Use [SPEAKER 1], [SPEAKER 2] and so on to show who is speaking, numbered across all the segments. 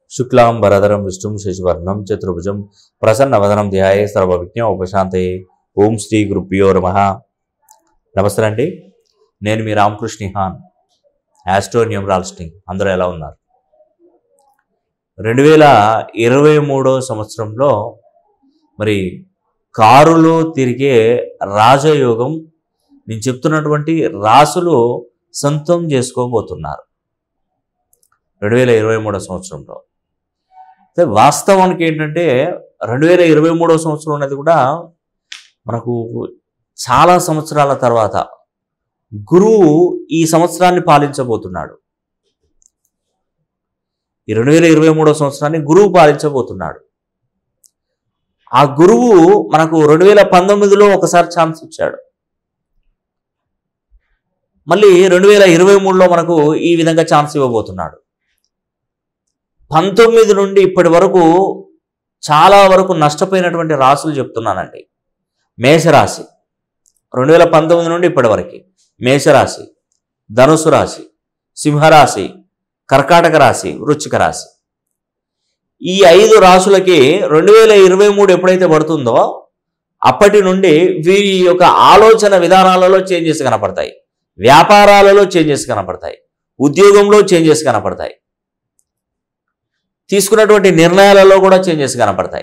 [SPEAKER 1] శుక్లాం వరదరం విష్ణుం శశివర్ణం చతుర్భుజం ప్రసన్నవదనం ధ్యాయే సర్వవిజ్ఞ ఉపశాంతయే ఓం శ్రీ గురుభ్యో నమ నమస్తే అండి నేను మీ రామకృష్ణ హాన్ యాస్ట్రో న్యూమరాలజిస్టింగ్ అందరూ ఎలా ఉన్నారు రెండు వేల ఇరవై మూడో సంవత్సరంలో మరి కారులో తిరిగే రాజయోగం నేను చెప్తున్నటువంటి రాసులు సొంతం చేసుకోబోతున్నారు రెండు వేల ఇరవై మూడో సంవత్సరంలో అయితే వాస్తవానికి ఏంటంటే రెండు వేల ఇరవై మూడో సంవత్సరం అనేది కూడా మనకు చాలా సంవత్సరాల తర్వాత గురువు ఈ సంవత్సరాన్ని పాలించబోతున్నాడు ఈ రెండు వేల ఇరవై మూడో సంవత్సరాన్ని గురువు పాలించబోతున్నాడు ఆ గురువు మనకు రెండు వేల పంతొమ్మిదిలో ఒకసారి ఛాన్స్ ఇచ్చాడు మళ్ళీ రెండు వేల ఇరవై మూడులో మనకు ఈ విధంగా ఛాన్స్ ఇవ్వబోతున్నాడు పంతొమ్మిది నుండి ఇప్పటి వరకు చాలా వరకు నష్టపోయినటువంటి రాసులు చెప్తున్నానండి మేషరాశి రెండు వేల పంతొమ్మిది నుండి ఇప్పటి వరకు మేషరాశి ధనుసు రాశి సింహరాశి కర్కాటక రాశి వృశ్చిక రాశి ఈ ఐదు రాసులకి రెండు వేల ఇరవై మూడు ఎప్పుడైతే పడుతుందో అప్పటి నుండి వీరి యొక్క ఆలోచన విధానాలలో చేంజెస్ కనపడతాయి వ్యాపారాలలో చేంజెస్ కనపడతాయి ఉద్యోగంలో చేంజెస్ కనపడతాయి తీసుకున్నటువంటి నిర్ణయాలలో కూడా చేంజెస్ కనపడతాయి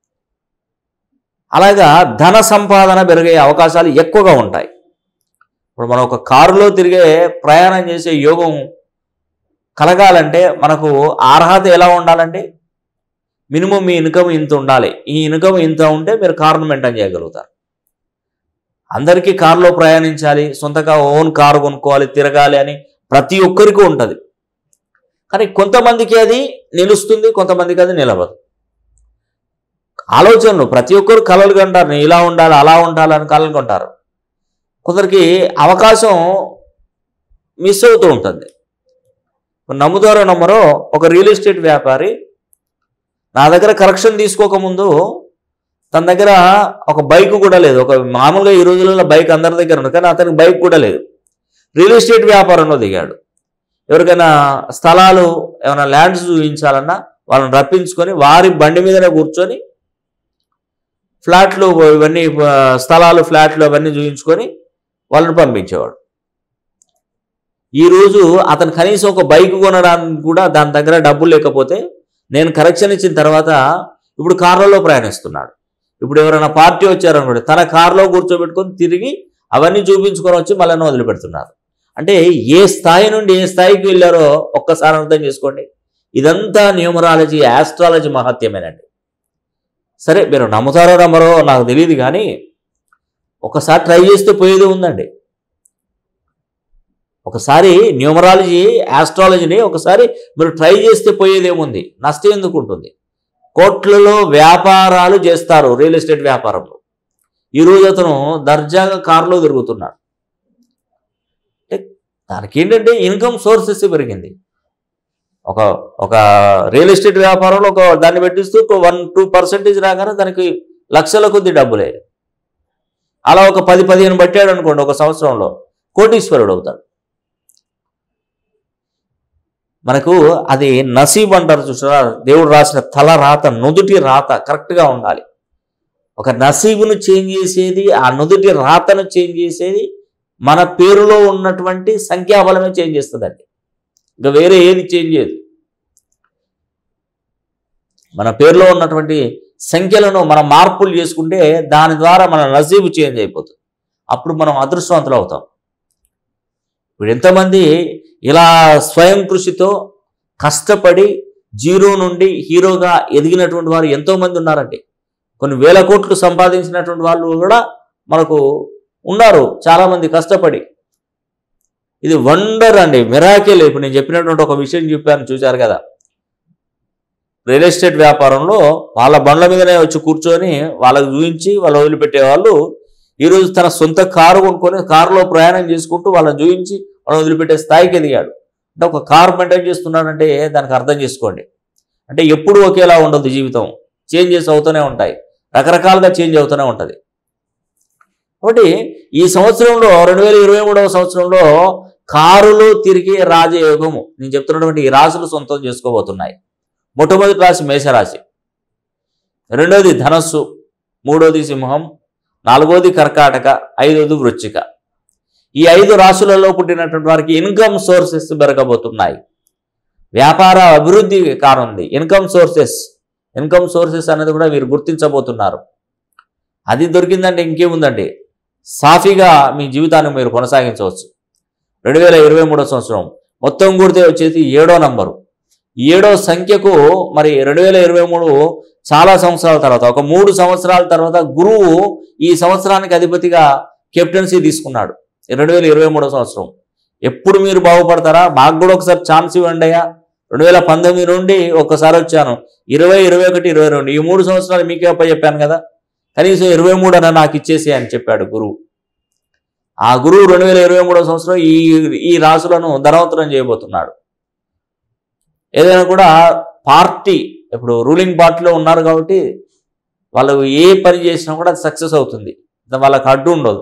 [SPEAKER 1] అలాగా ధన సంపాదన పెరిగే అవకాశాలు ఎక్కువగా ఉంటాయి ఇప్పుడు మనం ఒక కారులో తిరిగే ప్రయాణం చేసే యోగం కలగాలంటే మనకు అర్హత ఎలా ఉండాలంటే మినిమం మీ ఇన్కమ్ ఇంత ఉండాలి ఈ ఇన్కమ్ ఇంత ఉంటే మీరు కారును మెయింటైన్ చేయగలుగుతారు అందరికీ కారులో ప్రయాణించాలి సొంతగా ఓన్ కారు కొనుక్కోవాలి తిరగాలి అని ప్రతి ఒక్కరికి ఉంటుంది కానీ కొంతమందికి అది నిలుస్తుంది కొంతమందికి అది నిలవదు ఆలోచనలు ప్రతి ఒక్కరు కలలు కంటారు నేను ఇలా ఉండాలి అలా ఉండాలి అని కలలు కొంటారు కొందరికి అవకాశం మిస్ అవుతూ ఉంటుంది నమ్ముతారో నమ్మరో ఒక రియల్ ఎస్టేట్ వ్యాపారి నా దగ్గర కరెక్షన్ తీసుకోకముందు తన దగ్గర ఒక బైక్ కూడా లేదు ఒక మామూలుగా ఈ రోజులలో బైక్ అందరి దగ్గర ఉంది కానీ అతనికి బైక్ కూడా లేదు రియల్ ఎస్టేట్ వ్యాపారంలో దిగాడు ఎవరికైనా స్థలాలు ఏమైనా ల్యాండ్స్ చూపించాలన్నా వాళ్ళని రప్పించుకొని వారి బండి మీదనే కూర్చొని ఫ్లాట్లు ఇవన్నీ ఆ, స్థలాలు ఫ్లాట్లు అవన్నీ చూపించుకొని వాళ్ళని పంపించేవాడు ఈరోజు అతను కనీసం ఒక బైక్ కొనడానికి కూడా దాని దగ్గర డబ్బులు లేకపోతే నేను కరెక్షన్ ఇచ్చిన తర్వాత ఇప్పుడు కార్లలో ప్రయాణిస్తున్నాడు ఇప్పుడు ఎవరైనా పార్టీ వచ్చారనుకోండి తన కారులో కూర్చోబెట్టుకొని తిరిగి అవన్నీ చూపించుకొని వచ్చి మళ్ళీ వదిలిపెడుతున్నారు అంటే ఏ స్థాయి నుండి ఏ స్థాయికి వెళ్ళారో ఒక్కసారి అర్థం చేసుకోండి ఇదంతా న్యూమరాలజీ ఆస్ట్రాలజీ మహత్యమేనండి సరే మీరు నమ్ముతారో నమ్మరో నాకు తెలియదు కానీ ఒకసారి ట్రై చేస్తే పోయేది ఉందండి ఒకసారి న్యూమరాలజీ ఆస్ట్రాలజీని ఒకసారి మీరు ట్రై చేస్తే పోయేదేముంది నష్టం ఎందుకు ఉంటుంది కోట్లలో వ్యాపారాలు చేస్తారు రియల్ ఎస్టేట్ వ్యాపారంలో ఈరోజు అతను దర్జాగా కారులో తిరుగుతున్నాడు అంటే దానికి ఏంటంటే ఇన్కమ్ సోర్సెస్ పెరిగింది ఒక ఒక రియల్ ఎస్టేట్ వ్యాపారంలో ఒక దాన్ని పెట్టిస్తూ ఒక వన్ టూ పర్సెంటేజ్ రాగానే దానికి లక్షల కొద్ది డబ్బులే అలా ఒక పది పదిహేను పట్టాడు అనుకోండి ఒక సంవత్సరంలో కోటీశ్వరుడు అవుతాడు మనకు అది నసీబ్ అంటారు చూసారా దేవుడు రాసిన తల రాత నుదుటి రాత కరెక్ట్గా ఉండాలి ఒక నసీబును చేంజ్ చేసేది ఆ నుదుటి రాతను చేంజ్ చేసేది మన పేరులో ఉన్నటువంటి సంఖ్యాబలమే చేంజ్ చేస్తుందండి ఇంకా వేరే ఏది చేంజ్ చేయదు మన పేరులో ఉన్నటువంటి సంఖ్యలను మనం మార్పులు చేసుకుంటే దాని ద్వారా మన నసీబు చేంజ్ అయిపోతుంది అప్పుడు మనం అదృష్టవంతులు అవుతాం ఇప్పుడు ఎంతమంది ఇలా స్వయం కృషితో కష్టపడి జీరో నుండి హీరోగా ఎదిగినటువంటి వారు ఎంతోమంది ఉన్నారండి కొన్ని వేల కోట్లు సంపాదించినటువంటి వాళ్ళు కూడా మనకు ఉన్నారు చాలామంది కష్టపడి ఇది వండర్ అండి మిరాకిల్ ఇప్పుడు నేను చెప్పినటువంటి ఒక విషయం చెప్పాను చూశారు కదా రియల్ ఎస్టేట్ వ్యాపారంలో వాళ్ళ బండ్ల మీదనే వచ్చి కూర్చొని వాళ్ళకి చూపించి వాళ్ళు వదిలిపెట్టే వాళ్ళు ఈరోజు తన సొంత కారు కొనుక్కొని కారులో ప్రయాణం చేసుకుంటూ వాళ్ళని చూపించి వాళ్ళని వదిలిపెట్టే స్థాయికి ఎదిగాడు అంటే ఒక కారు మెయింటైన్ చేస్తున్నాడంటే దానికి అర్థం చేసుకోండి అంటే ఎప్పుడు ఒకేలా ఉండదు జీవితం చేంజెస్ అవుతూనే ఉంటాయి రకరకాలుగా చేంజ్ అవుతూనే ఉంటుంది కాబట్టి ఈ సంవత్సరంలో రెండు వేల ఇరవై మూడవ సంవత్సరంలో కారులో తిరిగే రాజయోగము నేను చెప్తున్నటువంటి ఈ రాశులు సొంతం చేసుకోబోతున్నాయి మొట్టమొదటి రాశి మేషరాశి రెండోది ధనస్సు మూడోది సింహం నాలుగోది కర్కాటక ఐదోది వృశ్చిక ఈ ఐదు రాశులలో పుట్టినటువంటి వారికి ఇన్కమ్ సోర్సెస్ పెరగబోతున్నాయి వ్యాపార అభివృద్ధి కానుంది ఇన్కమ్ సోర్సెస్ ఇన్కమ్ సోర్సెస్ అనేది కూడా వీరు గుర్తించబోతున్నారు అది దొరికిందంటే ఇంకేముందండి సాఫీగా మీ జీవితాన్ని మీరు కొనసాగించవచ్చు రెండు వేల ఇరవై మూడో సంవత్సరం మొత్తం కూడితే వచ్చేసి ఏడో నంబరు ఈ ఏడో సంఖ్యకు మరి రెండు వేల ఇరవై మూడు చాలా సంవత్సరాల తర్వాత ఒక మూడు సంవత్సరాల తర్వాత గురువు ఈ సంవత్సరానికి అధిపతిగా కెప్టెన్సీ తీసుకున్నాడు రెండు వేల ఇరవై మూడో సంవత్సరం ఎప్పుడు మీరు బాగుపడతారా మాకు కూడా ఒకసారి ఛాన్స్ ఇవ్వండి అయ్యా రెండు వేల పంతొమ్మిది నుండి ఒక్కసారి వచ్చాను ఇరవై ఇరవై ఒకటి ఇరవై రెండు ఈ మూడు సంవత్సరాలు మీకే అప్ప చెప్పాను కదా కనీసం ఇరవై మూడు అన్న నాకు ఇచ్చేసి అని చెప్పాడు గురువు ఆ గురువు రెండు వేల ఇరవై మూడో సంవత్సరం ఈ ఈ రాశులను ధనవంతులను చేయబోతున్నాడు ఏదైనా కూడా పార్టీ ఇప్పుడు రూలింగ్ పార్టీలో ఉన్నారు కాబట్టి వాళ్ళు ఏ పని చేసినా కూడా సక్సెస్ అవుతుంది వాళ్ళకి అడ్డు ఉండదు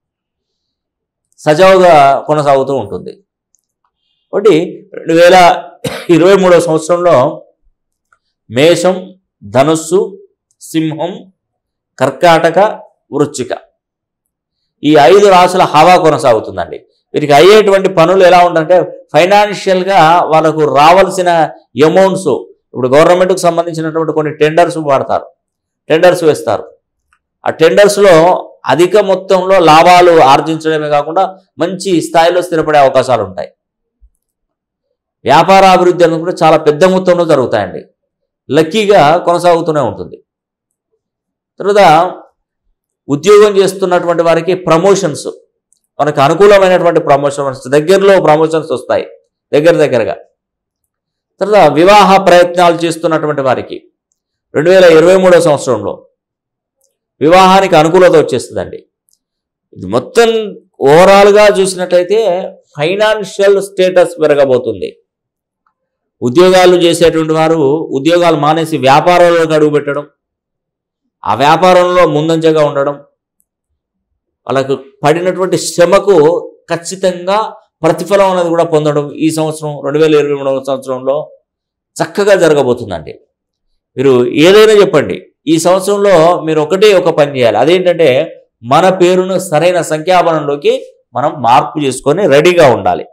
[SPEAKER 1] సజావుగా కొనసాగుతూ ఉంటుంది ఒకటి రెండు వేల ఇరవై మూడో సంవత్సరంలో మేషం ధనుస్సు సింహం కర్కాటక వృశ్చిక ఈ ఐదు రాసుల హవా కొనసాగుతుందండి వీరికి అయ్యేటువంటి పనులు ఎలా ఉంటుందంటే ఫైనాన్షియల్గా వాళ్ళకు రావాల్సిన అమౌంట్స్ ఇప్పుడు గవర్నమెంట్కి సంబంధించినటువంటి కొన్ని టెండర్స్ వాడతారు టెండర్స్ వేస్తారు ఆ టెండర్స్లో అధిక మొత్తంలో లాభాలు ఆర్జించడమే కాకుండా మంచి స్థాయిలో స్థిరపడే అవకాశాలు ఉంటాయి వ్యాపార అభివృద్ధి అనేది కూడా చాలా పెద్ద మొత్తంలో జరుగుతాయండి లక్కీగా కొనసాగుతూనే ఉంటుంది తర్వాత ఉద్యోగం చేస్తున్నటువంటి వారికి ప్రమోషన్స్ మనకు అనుకూలమైనటువంటి ప్రమోషన్స్ దగ్గరలో ప్రమోషన్స్ వస్తాయి దగ్గర దగ్గరగా తర్వాత వివాహ ప్రయత్నాలు చేస్తున్నటువంటి వారికి రెండు వేల ఇరవై మూడో సంవత్సరంలో వివాహానికి అనుకూలత వచ్చేస్తుందండి ఇది మొత్తం ఓవరాల్గా చూసినట్లయితే ఫైనాన్షియల్ స్టేటస్ పెరగబోతుంది ఉద్యోగాలు చేసేటువంటి వారు ఉద్యోగాలు మానేసి వ్యాపారంలోకి అడుగు పెట్టడం ఆ వ్యాపారంలో ముందంజగా ఉండడం వాళ్ళకు పడినటువంటి శ్రమకు ఖచ్చితంగా ప్రతిఫలం అనేది కూడా పొందడం ఈ సంవత్సరం రెండు వేల ఇరవై మూడవ సంవత్సరంలో చక్కగా జరగబోతుందండి మీరు ఏదైనా చెప్పండి ఈ సంవత్సరంలో మీరు ఒకటే ఒక పని చేయాలి అదేంటంటే మన పేరును సరైన సంఖ్యాబలంలోకి మనం మార్పు చేసుకొని రెడీగా ఉండాలి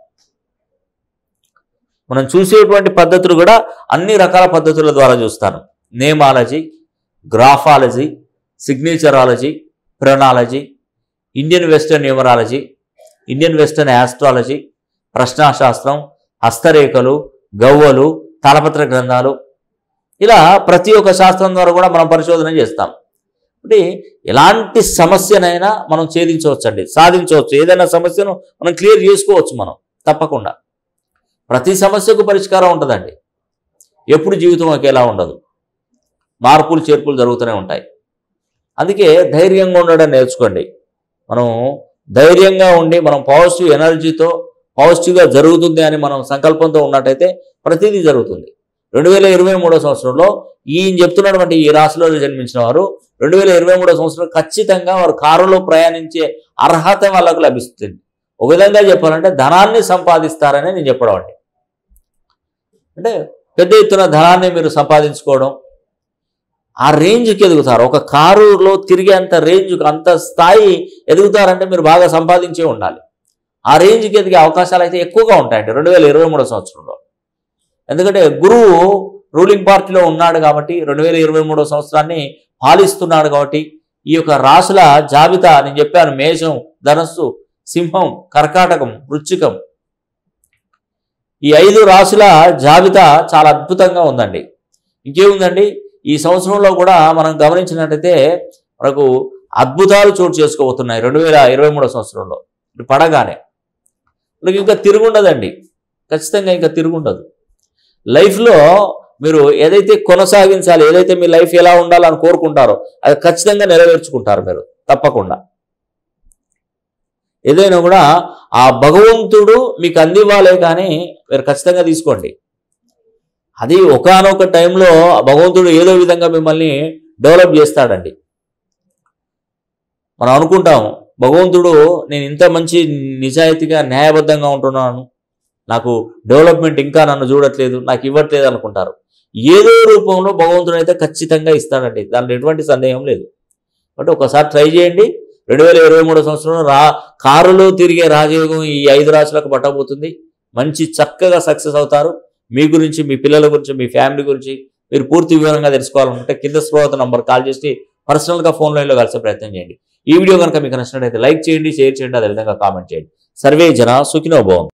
[SPEAKER 1] మనం చూసేటువంటి పద్ధతులు కూడా అన్ని రకాల పద్ధతుల ద్వారా చూస్తాను నేమాలజీ గ్రాఫాలజీ సిగ్నేచరాలజీ ప్రణాలజీ Indian western numerology Indian western astrology ప్రశ్నాశాస్త్రం హస్తరేఖలు గవ్వలు తాళపత్ర గ్రంథాలు ఇలా ప్రతి ఒక్క శాస్త్రం ద్వారా కూడా మనం పరిశోధన చేస్తాం అంటే ఎలాంటి సమస్యనైనా మనం ఛేదించవచ్చండి సాధించవచ్చు ఏదైనా సమస్యను మనం క్లియర్ చేసుకోవచ్చు మనం తప్పకుండా ప్రతి సమస్యకు పరిష్కారం ఉంటుందండి ఎప్పుడు జీవితం ఒకేలా ఉండదు మార్పులు చేర్పులు జరుగుతూనే ఉంటాయి అందుకే ధైర్యంగా ఉండడం నేర్చుకోండి మనం ధైర్యంగా ఉండి మనం పాజిటివ్ ఎనర్జీతో పాజిటివ్గా జరుగుతుంది అని మనం సంకల్పంతో ఉన్నట్టయితే ప్రతిదీ జరుగుతుంది రెండు వేల ఇరవై మూడో సంవత్సరంలో ఈయన చెప్తున్నటువంటి ఈ రాశిలో జన్మించిన వారు రెండు వేల ఇరవై మూడో సంవత్సరం ఖచ్చితంగా వారు కారులో ప్రయాణించే అర్హత వాళ్ళకు లభిస్తుంది ఒక విధంగా చెప్పాలంటే ధనాన్ని సంపాదిస్తారని నేను చెప్పడం అండి అంటే పెద్ద ఎత్తున ధనాన్ని మీరు సంపాదించుకోవడం ఆ రేంజ్కి ఎదుగుతారు ఒక కారులో తిరిగే అంత రేంజ్ అంత స్థాయి ఎదుగుతారంటే మీరు బాగా సంపాదించే ఉండాలి ఆ రేంజ్కి ఎదిగే అవకాశాలు అయితే ఎక్కువగా ఉంటాయండి రెండు వేల ఇరవై మూడో సంవత్సరంలో ఎందుకంటే గురువు రూలింగ్ పార్టీలో ఉన్నాడు కాబట్టి రెండు వేల ఇరవై మూడో సంవత్సరాన్ని పాలిస్తున్నాడు కాబట్టి ఈ యొక్క రాసుల జాబితా నేను చెప్పాను మేషం ధనస్సు సింహం కర్కాటకం వృశ్చికం ఈ ఐదు రాసుల జాబితా చాలా అద్భుతంగా ఉందండి ఇంకేముందండి ఈ సంవత్సరంలో కూడా మనం గమనించినట్టయితే మనకు అద్భుతాలు చోటు చేసుకోబోతున్నాయి రెండు వేల ఇరవై మూడో సంవత్సరంలో ఇది పడగానే మనకి ఇంకా తిరుగుండదండి ఖచ్చితంగా ఇంకా తిరుగుండదు లైఫ్లో మీరు ఏదైతే కొనసాగించాలి ఏదైతే మీ లైఫ్ ఎలా ఉండాలని కోరుకుంటారో అది ఖచ్చితంగా నెరవేర్చుకుంటారు మీరు తప్పకుండా ఏదైనా కూడా ఆ భగవంతుడు మీకు అందివ్వాలే కానీ మీరు ఖచ్చితంగా తీసుకోండి అది ఒకనొక టైంలో భగవంతుడు ఏదో విధంగా మిమ్మల్ని డెవలప్ చేస్తాడండి మనం అనుకుంటాం భగవంతుడు నేను ఇంత మంచి నిజాయితీగా న్యాయబద్ధంగా ఉంటున్నాను నాకు డెవలప్మెంట్ ఇంకా నన్ను చూడట్లేదు నాకు ఇవ్వట్లేదు అనుకుంటారు ఏదో రూపంలో భగవంతుడు అయితే ఖచ్చితంగా ఇస్తాడండి దాంట్లో ఎటువంటి సందేహం లేదు కాబట్టి ఒకసారి ట్రై చేయండి రెండు వేల ఇరవై మూడో సంవత్సరంలో రా కారులో తిరిగే రాజయోగం ఈ ఐదు రాశులకు పట్టబోతుంది మంచి చక్కగా సక్సెస్ అవుతారు మీ గురించి మీ పిల్లల గురించి మీ ఫ్యామిలీ గురించి మీరు పూర్తి వివరంగా తెలుసుకోవాలనుకుంటే కింద స్క్రోల్ నంబర్ కాల్ చేసి పర్సనల్గా ఫోన్ లైన్లో కలిసే ప్రయత్నం చేయండి ఈ వీడియో కనుక మీకు నచ్చినట్లయితే లైక్ చేయండి షేర్ చేయండి అదేవిధంగా కామెంట్ చేయండి సర్వే జన సుఖినో భవం